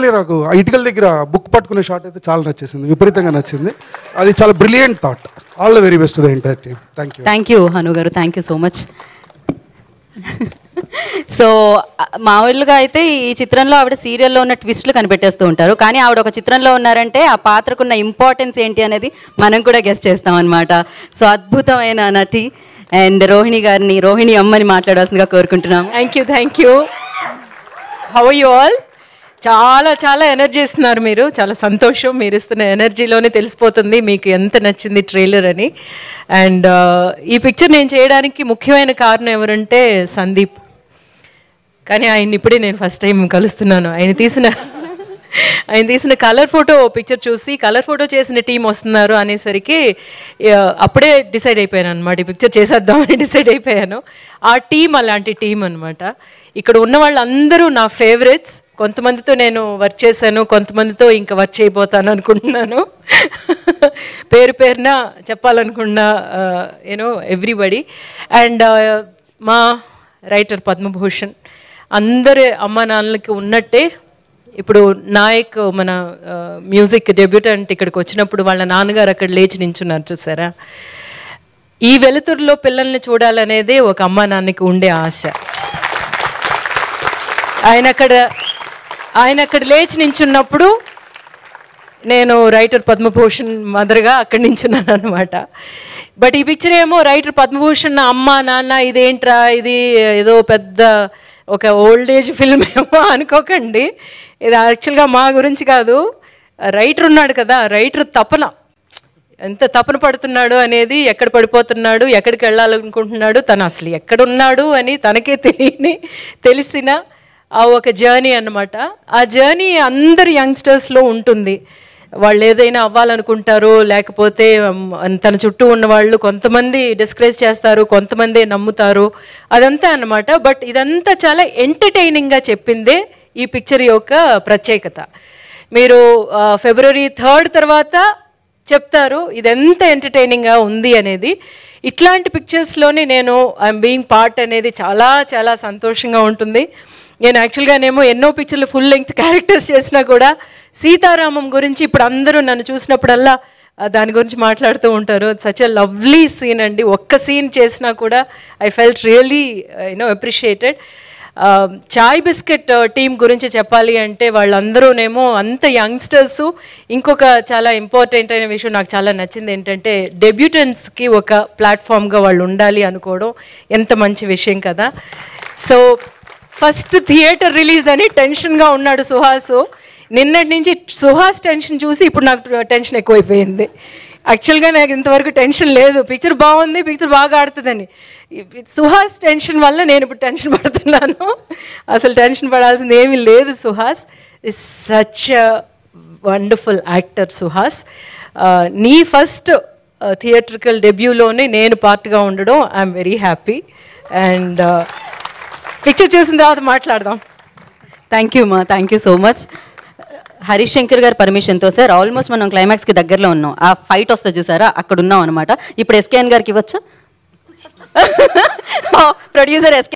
particularly నాకు ఆ ఇటుకల దగ్గర బుక్ పట్టుకునే షాట్ అయితే చాలా నచ్చేసింది విపరీతంగా నచ్చింది అది చాలా brilliant thought all the very best the entire team thank you thank you Hanu garu thank you so much so మామూలుగా అయితే ఈ చిత్రంలో ఆవిడ సీరియల్లో ఉన్న ట్విస్ట్లు కనిపెట్టేస్తూ ఉంటారు కానీ ఆవిడ ఒక చిత్రంలో ఉన్నారంటే ఆ పాత్రకున్న ఇంపార్టెన్స్ ఏంటి అనేది మనం కూడా గెస్ట్ చేస్తాం అనమాట సో అద్భుతమైన నటి అండ్ రోహిణి గారిని రోహిణి అమ్మని మాట్లాడాల్సిందిగా కోరుకుంటున్నాం thank you thank you how you all చాలా చాలా ఎనర్జీ ఇస్తున్నారు మీరు చాలా సంతోషం మీరు ఇస్తున్న ఎనర్జీలోనే తెలిసిపోతుంది మీకు ఎంత నచ్చింది ట్రైలర్ అని అండ్ ఈ పిక్చర్ నేను చేయడానికి ముఖ్యమైన కారణం ఎవరంటే సందీప్ కానీ ఆయన ఇప్పుడే నేను ఫస్ట్ టైం కలుస్తున్నాను ఆయన తీసిన ఆయన తీసిన కలర్ ఫోటో పిక్చర్ చూసి కలర్ ఫోటో చేసిన టీం వస్తున్నారు అనేసరికి ఆ, అప్పుడే డిసైడ్ అయిపోయాను అనమాట ఈ పిక్చర్ చేసేద్దామని డిసైడ్ అయిపోయాను ఆ టీం అలాంటి టీం అనమాట ఇక్కడ ఉన్న వాళ్ళందరూ నా ఫేవరెట్స్ కొంతమందితో నేను వర్క్ చేశాను కొంతమందితో ఇంకా వర్క్ చేయబోతాను అనుకుంటున్నాను పేరు పేరున చెప్పాలనుకున్న యూనో ఎవ్రీబడి అండ్ మా రైటర్ పద్మభూషణ్ అందరి అమ్మ నాన్నలకి ఉన్నట్టే ఇప్పుడు నాయక్ మన మ్యూజిక్ డెబ్యూటెంట్ ఇక్కడికి వచ్చినప్పుడు వాళ్ళ నాన్నగారు అక్కడ లేచి నించున్నారు చూసారా ఈ వెలుతురులో పిల్లల్ని చూడాలనేదే ఒక అమ్మ నాన్నకి ఉండే ఆశ ఆయన అక్కడ ఆయన అక్కడ లేచి నించున్నప్పుడు నేను రైటర్ పద్మభూషణ్ మదర్గా అక్కడి నించున్నాను అనమాట బట్ ఈ పిక్చర్ ఏమో రైటర్ పద్మభూషణ్ అమ్మ నాన్న ఇదేంట్రా ఇది ఏదో పెద్ద ఒక ఓల్డ్ ఏజ్ ఫిల్మ్ ఏమో అనుకోకండి ఇది యాక్చువల్గా మా గురించి కాదు రైటర్ ఉన్నాడు కదా రైటర్ తపన ఎంత తపన పడుతున్నాడు అనేది ఎక్కడ పడిపోతున్నాడు ఎక్కడికి వెళ్ళాలనుకుంటున్నాడు తను అసలు ఎక్కడున్నాడు అని తనకే తెలియని తెలిసిన ఆ ఒక జర్నీ అన్నమాట ఆ జర్నీ అందరు యంగ్స్టర్స్లో ఉంటుంది వాళ్ళు ఏదైనా అవ్వాలనుకుంటారు లేకపోతే మ్, తన చుట్టూ ఉన్న వాళ్ళు కొంతమంది డిస్కరేజ్ చేస్తారు కొంతమంది నమ్ముతారు అదంతా అన్నమాట బట్ ఇదంతా చాలా ఎంటర్టైనింగ్గా చెప్పిందే ఈ పిక్చర్ యొక్క ప్రత్యేకత మీరు ఆ, ఫిబ్రవరి థర్డ్ తర్వాత చెప్తారు ఇది ఎంత ఎంటర్టైనింగ్గా ఉంది అనేది ఇట్లాంటి పిక్చర్స్లోనే నేను ఐఎమ్ బీయింగ్ పార్ట్ అనేది చాలా చాలా సంతోషంగా ఉంటుంది నేను యాక్చువల్గానేమో ఎన్నో పిక్చర్లు ఫుల్ లెంగ్త్ క్యారెక్టర్స్ చేసినా కూడా సీతారామం గురించి ఇప్పుడు అందరూ నన్ను చూసినప్పుడల్లా ఆ, దాని గురించి మాట్లాడుతూ ఉంటారు సచ్ ఎ లవ్లీ సీన్ అండి ఒక్క సీన్ చేసినా కూడా I felt really you know appreciated Chai biscuit team గురించి చెప్పాలి అంటే వాళ్ళందరూనేమో అంత యంగ్స్టర్స్ ఇంకొక చాలా ఇంపార్టెంట్ అయిన విషయం నాకు చాలా నచ్చింది ఏంటంటే డెబ్యూటెంట్స్కి ఒక ప్లాట్ఫామ్గా వాళ్ళు ఉండాలి అనుకోవడం ఎంత మంచి విషయం కదా సో ఫస్ట్ థియేటర్ రిలీజ్ అని టెన్షన్గా ఉన్నాడు సుహాసు నిన్నటి నుంచి సుహాస్ టెన్షన్ చూసి ఇప్పుడు నాకు టెన్షన్ ఎక్కువైపోయింది యాక్చువల్గా నాకు ఇంతవరకు టెన్షన్ లేదు పిక్చర్ బాగుంది పిక్చర్ బాగా ఆడుతుందని సుహాస్ టెన్షన్ వల్ల నేను ఇప్పుడు టెన్షన్ పడుతున్నాను అసలు టెన్షన్ పడాల్సింది ఏమీ లేదు Suhas is such wonderful actor Suhas ఆ, నీ ఫస్ట్ థియేట్రికల్ డెబ్యూలోనే నేను పార్ట్గా ఉండడం I'm very happy and picture చూసిన తర్వాత మాట్లాడదాం థ్యాంక్ యూ మా thank you so much Harish Shankar గారి పర్మిషన్తో సార్ ఆల్మోస్ట్ మనం క్లైమాక్స్కి దగ్గరలో ఉన్నాం ఆ ఫైట్ వస్తుంది చూసారా అక్కడ ఉన్నాం అనమాట ఇప్పుడు ఎస్కేఎన్ గారికి ఇవ్వచ్చు ప్రొడ్యూసర్ ఎస్కే